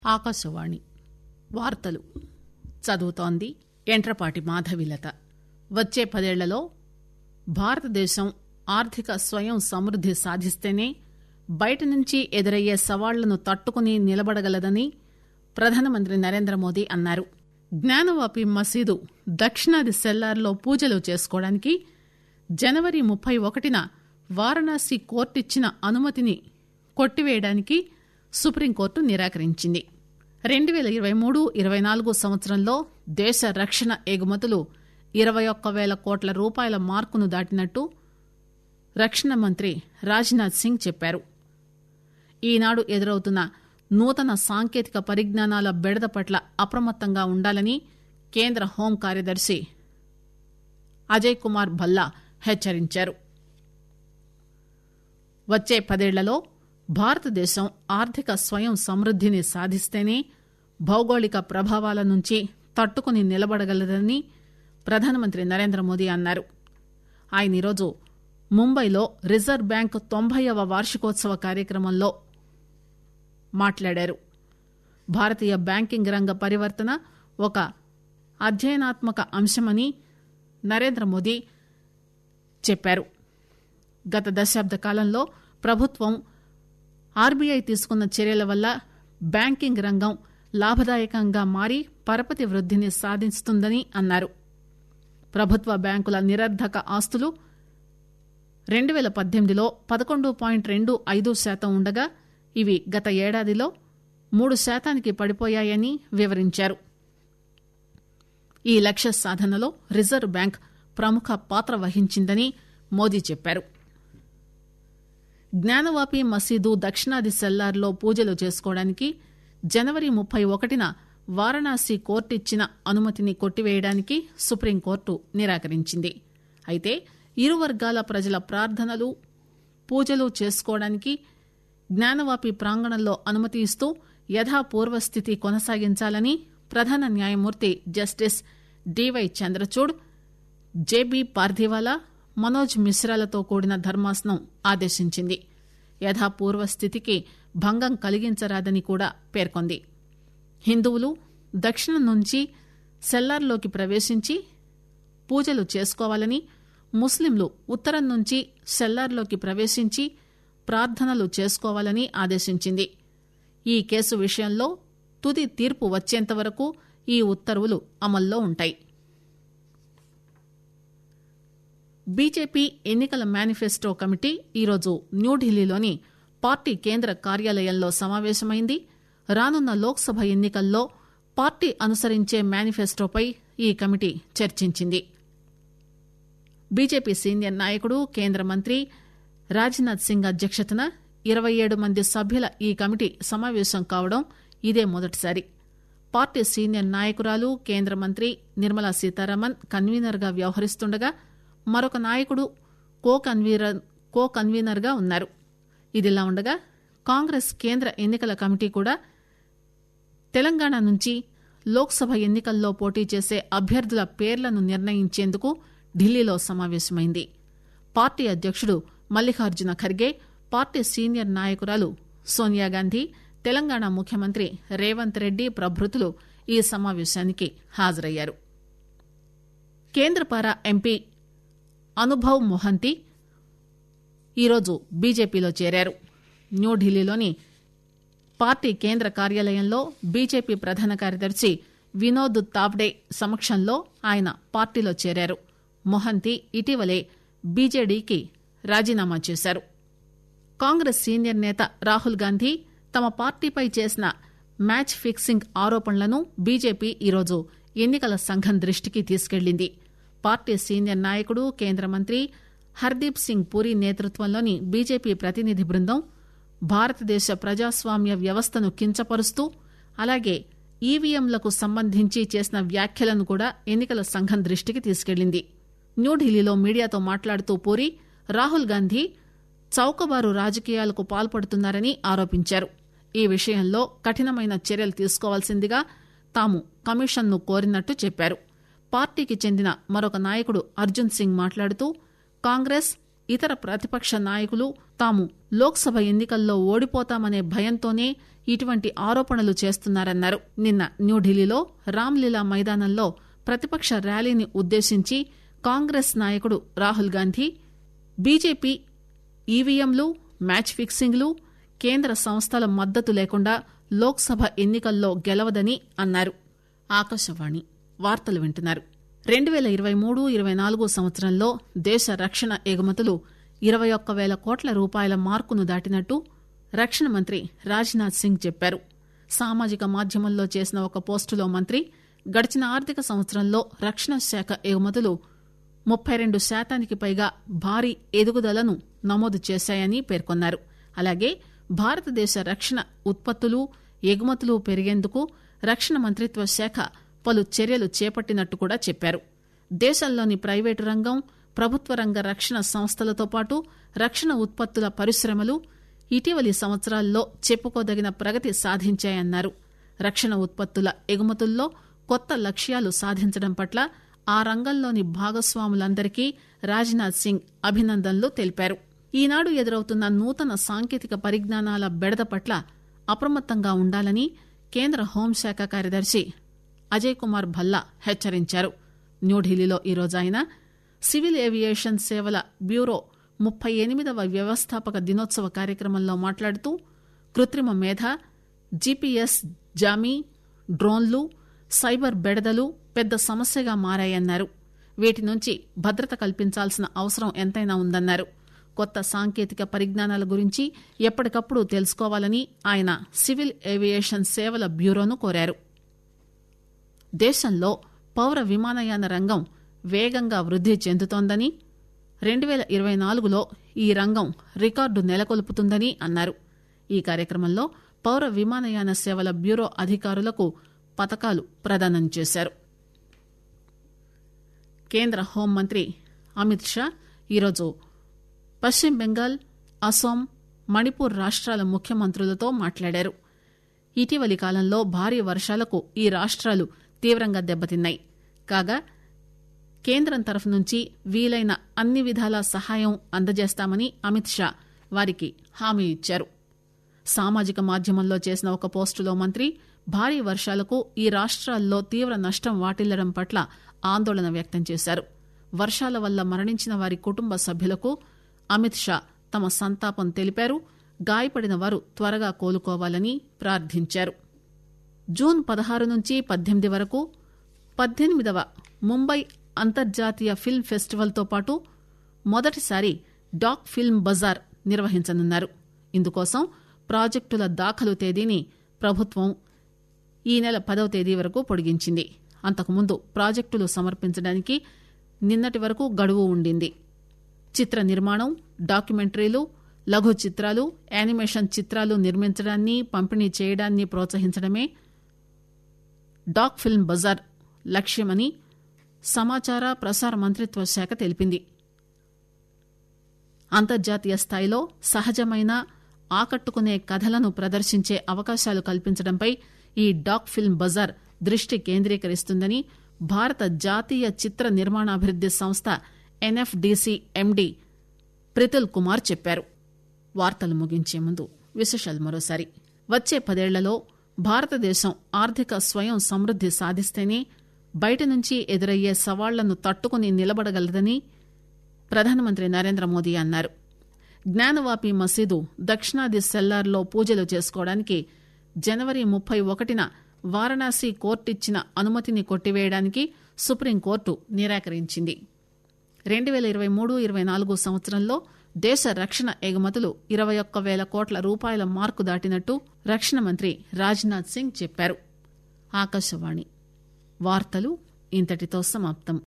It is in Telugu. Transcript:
ఆకాశవాణి వార్తలు చదువుతోంది ఎంట్రపాటి మాధవిలత వచ్చే పదేళ్లలో భారతదేశం ఆర్థిక స్వయం సమృద్ది సాధిస్తేనే బయట నుంచి ఎదురయ్యే సవాళ్లను తట్టుకుని నిలబడగలదని ప్రధానమంత్రి నరేంద్రమోదీ అన్నారు జ్ఞానవాపి మసీదు దక్షిణాది సెల్లార్లో పూజలు చేసుకోవడానికి జనవరి ముప్పై ఒకటిన వారణాసి కోర్టిచ్చిన అనుమతిని కొట్టివేయడానికి సుప్రీంకోర్టు నిరాకరించింది రెండు పేల ఇరవై మూడు ఇరవై నాలుగు సంవత్సరంలో దేశ రక్షణ ఎగుమతులు ఇరవై ఒక్క పేల కోట్ల రూపాయల మార్కును దాటినట్టు రక్షణ మంత్రి రాజ్నాథ్ సింగ్ చెప్పారు ఈనాడు ఎదురవుతున్న నూతన సాంకేతిక పరిజ్ఞానాల బెడద పట్ల అప్రమత్తంగా ఉండాలని కేంద్ర హోం కార్యదర్శి అజయ్ కుమార్ భల్లా హెచ్చరించారు వచ్చే పదేళ్లలో భారతదేశం ఆర్థిక స్వయం సమృద్దిని సాధిస్తేనే భౌగోళిక ప్రభావాల నుంచి తట్టుకుని నిలబడగలదని ప్రధానమంత్రి నరేంద్రమోదీ అన్నారు ఆయన ఈరోజు ముంబైలో రిజర్వ్ బ్యాంక్ తొంభైవ వార్షికోత్సవ కార్యక్రమంలో మాట్లాడారు భారతీయ బ్యాంకింగ్ రంగ పరివర్తన ఒక అధ్యయనాత్మక అంశమని నరేంద్రమోదీ చెప్పారు గత దశాబ్ద కాలంలో ప్రభుత్వం ఆర్బీఐ తీసుకున్న చర్యల వల్ల బ్యాంకింగ్ రంగం లాభదాయకంగా మారి పరపతి వృద్దిని సాధిస్తుందని అన్నారు ప్రభుత్వ బ్యాంకుల నిరర్ధక ఆస్తులు రెండు పేల పద్దెనిమిదిలో పదకొండు పాయింట్ రెండు ఐదు శాతం ఉండగా ఇవి గత ఏడాదిలో మూడు శాతానికి పడిపోయాయని వివరించారు ఈ లక్ష్య సాధనలో రిజర్వ్ బ్యాంక్ ప్రముఖ పాత్ర వహించిందని మోదీ చెప్పారు జ్ఞానవాపి మసీదు దక్షిణాది సెల్లార్లో పూజలు చేసుకోవడానికి జనవరి ముప్పై ఒకటిన వారణాసి కోర్టు ఇచ్చిన అనుమతిని కొట్టివేయడానికి సుప్రీంకోర్టు నిరాకరించింది అయితే ఇరు వర్గాల ప్రజల ప్రార్థనలు పూజలు చేసుకోవడానికి జ్ఞానవాపి ప్రాంగణంలో అనుమతి ఇస్తూ యథాపూర్వస్థితి కొనసాగించాలని ప్రధాన న్యాయమూర్తి Justice DY Chandrachud JB Pardiwala Manoj మిశ్రాలతో కూడిన ధర్మాసనం ఆదేశించింది యథాపూర్వ స్థితికి భంగం కలిగించరాదని కూడా పేర్కొంది హిందువులు దక్షిణం నుంచి సెల్లార్లోకి ప్రవేశించి పూజలు చేసుకోవాలని ముస్లింలు ఉత్తరం నుంచి సెల్లార్లోకి ప్రవేశించి ప్రార్థనలు చేసుకోవాలని ఆదేశించింది ఈ కేసు విషయంలో తుది తీర్పు వచ్చేంత వరకు ఈ ఉత్తర్వులు అమల్లో ఉంటాయి బీజేపీ ఎన్నికల మేనిఫెస్టో కమిటీ ఈరోజు న్యూఢిల్లీలోని పార్టీ కేంద్ర కార్యాలయంలో సమావేశమైంది రానున్న లోక్సభ ఎన్నికల్లో పార్టీ అనుసరించే మేనిఫెస్టోపై ఈ కమిటీ చర్చించింది బీజేపీ సీనియర్ నాయకుడు కేంద్ర మంత్రి రాజ్నాథ్ సింగ్ అధ్యక్షతన ఇరవై ఏడు మంది సభ్యుల ఈ కమిటీ సమావేశం కావడం ఇదే మొదటిసారి పార్టీ సీనియర్ నాయకురాలు కేంద్ర మంత్రి నిర్మలా సీతారామన్ కన్వీనర్ గా వ్యవహరిస్తుండగా మరొక నాయకుడు కో కన్వీనర్ కో కన్వీనర్ గా ఉన్నారు ఇదిలా ఉండగా కాంగ్రెస్ కేంద్ర ఎన్నికల కమిటీ కూడా తెలంగాణ నుంచి లోక్సభ ఎన్నికల్లో పోటీ చేసే అభ్యర్థుల పేర్లను నిర్ణయించేందుకు ఢిల్లీలో సమావేశమైంది పార్టీ అధ్యక్షుడు మల్లికార్జున ఖర్గే పార్టీ సీనియర్ నాయకురాలు సోనియాగాంధీ తెలంగాణ ముఖ్యమంత్రి రేవంత్ రెడ్డి ప్రభృతులు ఈ సమావేశానికి హాజరయ్యారు కేంద్రపారా ఎంపీ అనుభవ్ మొహంతి ఈరోజు బీజేపీలో చేరారు న్యూఢిల్లీలోని పార్టీ కేంద్ర కార్యాలయంలో బీజేపీ ప్రధాన కార్యదర్శి వినోద్ తావ్డే సమక్షంలో ఆయన పార్టీలో చేరారు మొహంతి ఇటీవలే బీజేడీకి రాజీనామా చేశారు కాంగ్రెస్ సీనియర్ నేత రాహుల్ గాంధీ తమ పార్టీపై చేసిన మ్యాచ్ ఫిక్సింగ్ ఆరోపణలను బీజేపీ ఈరోజు ఎన్నికల సంఘం దృష్టికి తీసుకెళ్లింది పార్టీ సీనియర్ నాయకుడు కేంద్ర మంత్రి హర్దీప్ సింగ్ పూరి నేతృత్వంలోని బీజేపీ ప్రతినిధి బృందం భారతదేశ ప్రజాస్వామ్య వ్యవస్థను కించపరుస్తూ అలాగే ఈవీఎంలకు సంబంధించి చేసిన వ్యాఖ్యలను కూడా ఎన్నికల సంఘం దృష్టికి తీసుకెళ్లింది న్యూఢిల్లీలో మీడియాతో మాట్లాడుతూ పూరి రాహుల్ గాంధీ చౌకబారు రాజకీయాలకు పాల్పడుతున్నారని ఆరోపించారు ఈ విషయంలో కఠినమైన చర్యలు తీసుకోవాల్సిందిగా తాము కమిషన్ను కోరినట్టు చెప్పారు పార్టీకి చెందిన మరొక నాయకుడు అర్జున్ సింగ్ మాట్లాడుతూ కాంగ్రెస్ ఇతర ప్రతిపక్ష నాయకులు తాము లోక్సభ ఎన్నికల్లో ఓడిపోతామనే భయంతోనే ఇటువంటి ఆరోపణలు చేస్తున్నారన్నారు నిన్న న్యూఢిల్లీలో రామ్లీలా మైదానంలో ప్రతిపక్ష ర్యాలీని ఉద్దేశించి కాంగ్రెస్ నాయకుడు రాహుల్ గాంధీ బీజేపీ ఈవీఎంలు మ్యాచ్ ఫిక్సింగ్లు కేంద్ర సంస్థల మద్దతు లేకుండా లోక్సభ ఎన్నికల్లో గెలవదని అన్నారు ఆకాశవాణి వార్తలు వింటున్నారు రెండు పేల ఇరవై మూడు ఇరవై నాలుగు సంవత్సరంలో దేశ రక్షణ ఎగుమతులు ఇరవై ఒక్క పేల కోట్ల రూపాయల మార్కును దాటినట్టు రక్షణ మంత్రి రాజ్నాథ్ సింగ్ చెప్పారు సామాజిక మాధ్యమంలో చేసిన ఒక పోస్టులో మంత్రి గడిచిన ఆర్థిక సంవత్సరంలో రక్షణ శాఖ ఎగుమతులు ముప్పై రెండు శాతానికి పైగా భారీ ఎదుగుదలను నమోదు చేశాయని పేర్కొన్నారు అలాగే భారతదేశ రక్షణ ఉత్పత్తులు ఎగుమతులు పెరిగేందుకు రక్షణ మంత్రిత్వ శాఖ పలు చర్యలు చేపట్టినట్టు కూడా చెప్పారు దేశంలోని ప్రైవేటు రంగం ప్రభుత్వ రంగ రక్షణ సంస్థలతో పాటు రక్షణ ఉత్పత్తుల పరిశ్రమలు ఇటీవలి సంవత్సరాల్లో చెప్పుకోదగిన ప్రగతి సాధించాయన్నారు రక్షణ ఉత్పత్తుల ఎగుమతుల్లో కొత్త లక్ష్యాలు సాధించడం పట్ల ఆ రంగంలోని భాగస్వాములందరికీ రాజ్నాథ్ సింగ్ అభినందనలు తెలిపారు ఈనాడు ఎదురవుతున్న నూతన సాంకేతిక పరిజ్ఞానాల బెడద పట్ల అప్రమత్తంగా ఉండాలని కేంద్ర హోంశాఖ కార్యదర్శి అజయ్ కుమార్ భల్లా హెచ్చరించారు న్యూఢిల్లీలో ఈరోజు ఆయన సివిల్ ఏవియేషన్ సేవల బ్యూరో ముప్పై ఎనిమిదవ వ్యవస్థాపక దినోత్సవ కార్యక్రమంలో మాట్లాడుతూ కృత్రిమ మేధ జీపీఎస్ జామీ డ్రోన్లు సైబర్ బెడదలు పెద్ద సమస్యగా మారాయన్నారు వీటి నుంచి భద్రత కల్పించాల్సిన అవసరం ఎంతైనా ఉందన్నారు కొత్త సాంకేతిక పరిజ్ఞానాల గురించి ఎప్పటికప్పుడు తెలుసుకోవాలని ఆయన సివిల్ ఏవియేషన్ సేవల బ్యూరోను కోరారు దేశంలో పౌర విమానయాన రంగం వేగంగా వృద్ది చెందుతోందని రెండు పేల ఇరవై నాలుగులో ఈ రంగం రికార్డు నెలకొల్పుతుందని అన్నారు ఈ కార్యక్రమంలో పౌర విమానయాన సేవల బ్యూరో అధికారులకు పతకాలు ప్రదానం చేశారు కేంద్ర హోంమంత్రి అమిత్ షా ఈరోజు పశ్చిమ బెంగాల్ అస్సాం మణిపూర్ రాష్ట్రాల ముఖ్యమంత్రులతో మాట్లాడారు ఇటీవలి కాలంలో భారీ వర్షాలకు ఈ రాష్ట్రాలు తీవ్రంగా దెబ్బతిన్నాయి కాగా కేంద్రం తరఫు నుంచి వీలైన అన్ని విధాల సహాయం అందజేస్తామని అమిత్ షా వారికి హామీ ఇచ్చారు సామాజిక మాధ్యమంలో చేసిన ఒక పోస్టులో మంత్రి భారీ వర్షాలకు ఈ రాష్ట్రాల్లో తీవ్ర నష్టం వాటిల్లడం పట్ల ఆందోళన వ్యక్తం చేశారు వర్షాల వల్ల మరణించిన వారి కుటుంబ సభ్యులకు అమిత్ షా తమ సంతాపం తెలిపారు గాయపడిన వారు త్వరగా కోలుకోవాలని ప్రార్థించారు జూన్ పదహారు నుంచి పద్దెనిమిది వరకు పద్దెనిమిదవ ముంబై అంతర్జాతీయ ఫిల్మ్ ఫెస్టివల్తో పాటు మొదటిసారి డాక్ ఫిల్మ్ బజార్ నిర్వహించనున్నారు ఇందుకోసం ప్రాజెక్టుల దాఖలు తేదీని ప్రభుత్వం ఈ నెల పదవ తేదీ వరకు పొడిగించింది అంతకుముందు ప్రాజెక్టులు సమర్పించడానికి నిన్నటి వరకు గడువు ఉండింది చిత్ర నిర్మాణం డాక్యుమెంటరీలు లఘు చిత్రాలు యానిమేషన్ చిత్రాలు నిర్మించడాన్ని పంపిణీ చేయడాన్ని ప్రోత్సహించడమే డాక్ ఫిల్మ్ బజార్ లక్ష్యమని సమాచార ప్రసార మంత్రిత్వ శాఖ తెలిపింది అంతర్జాతీయ స్థాయిలో సహజమైన ఆకట్టుకునే కథలను ప్రదర్శించే అవకాశాలు కల్పించడంపై ఈ డాక్ ఫిల్మ్ బజార్ దృష్టి కేంద్రీకరిస్తుందని భారత జాతీయ చిత్ర నిర్మాణాభివృద్ది సంస్థ ఎన్ఎఫ్డిసి ఎండి ప్రితుల్ కుమార్ చెప్పారు వార్తలు ముగించే ముందు విశేషాలు మరోసారి వచ్చే పదేళ్లలో భారతదేశం ఆర్థిక స్వయం సమృద్ది సాధిస్తేనే బయట నుంచి ఎదురయ్యే సవాళ్లను తట్టుకుని నిలబడగలదని ప్రధానమంత్రి నరేంద్ర మోదీ అన్నారు జ్ఞానవాపి మసీదు దక్షిణాది సెల్లార్లో పూజలు చేసుకోవడానికి జనవరి ముప్పై ఒకటిన వారణాసి కోర్టిచ్చిన అనుమతిని కొట్టివేయడానికి సుప్రీంకోర్టు నిరాకరించింది రెండు పేల ఇరవై మూడు ఇరవై నాలుగు సంవత్సరంలో దేశ రక్షణ ఎగుమతులు ఇరవై ఒక్క వేల కోట్ల రూపాయల మార్కు దాటినట్టు రక్షణ మంత్రి రాజ్నాథ్ సింగ్ చెప్పారు ఆకాశవాణి వార్తలు ఇంతటితో సమాప్తం